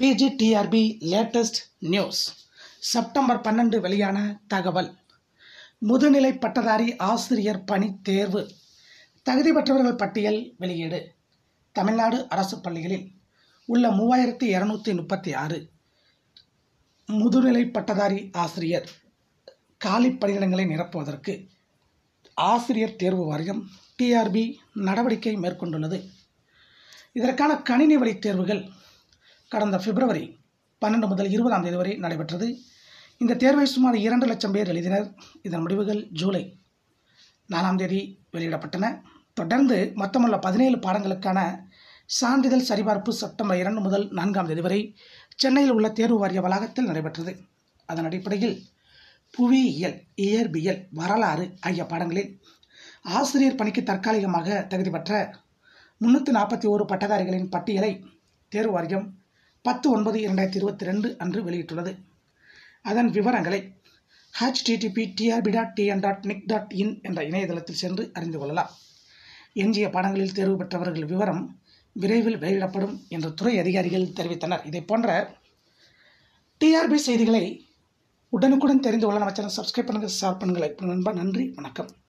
PGTRB latest news September பன்னெண்டு வெளியான தகவல் முதுநிலை பட்டதாரி ஆசிரியர் பணி தேர்வு தகுதி பெற்றவர்கள் பட்டியல் வெளியீடு தமிழ்நாடு அரசு பள்ளிகளில் உள்ள மூவாயிரத்தி இரநூத்தி முப்பத்தி ஆறு முதுநிலை பட்டதாரி ஆசிரியர் காலி பணியிடங்களை நிரப்புவதற்கு ஆசிரியர் தேர்வு வாரியம் டிஆர்பி நடவடிக்கை மேற்கொண்டுள்ளது இதற்கான கணினி வழி தேர்வுகள் கடந்த பிப்ரவரி பன்னெண்டு முதல் இருபதாம் தேதி வரை நடைபெற்றது இந்த தேர்வை சுமார் இரண்டு லட்சம் பேர் எழுதினர் இதன் முடிவுகள் ஜூலை நாலாம் தேதி வெளியிடப்பட்டன தொடர்ந்து மொத்தமுள்ள பதினேழு பாடங்களுக்கான சான்றிதழ் சரிபார்ப்பு செப்டம்பர் இரண்டு முதல் நான்காம் தேதி வரை சென்னையில் உள்ள தேர்வு வாரிய வளாகத்தில் நடைபெற்றது அதன் அடிப்படையில் புவியியல் இயற்பியல் வரலாறு ஆகிய பாடங்களில் ஆசிரியர் பணிக்கு தற்காலிகமாக தகுதி பெற்ற முன்னூற்றி நாற்பத்தி ஓரு பட்டதாரிகளின் பட்டியலை தேர்வு வாரியம் பத்து ஒன்பது இரண்டாயிரத்தி இருபத்தி ரெண்டு அன்று வெளியிட்டுள்ளது அதன் விவரங்களை HTTP TRB dot TN dot NIC dot in என்ற இணையதளத்தில் சென்று அறிந்து கொள்ளலாம் எஞ்சிய பாடங்களில் தேர்வு பெற்றவர்கள் விவரம் விரைவில் வெளியிடப்படும் என்று துறை அதிகாரிகள் தெரிவித்தனர் இதை போன்ற டிஆர்பி செய்திகளை உடனுக்குடன் தெரிந்து கொள்ள நம்ம சேனல் சப்ஸ்கிரைப் பண்ணுங்கள் ஷேர் பண்ணுங்கள் லைக் பண்ணுங்கள் நண்பா நன்றி வணக்கம்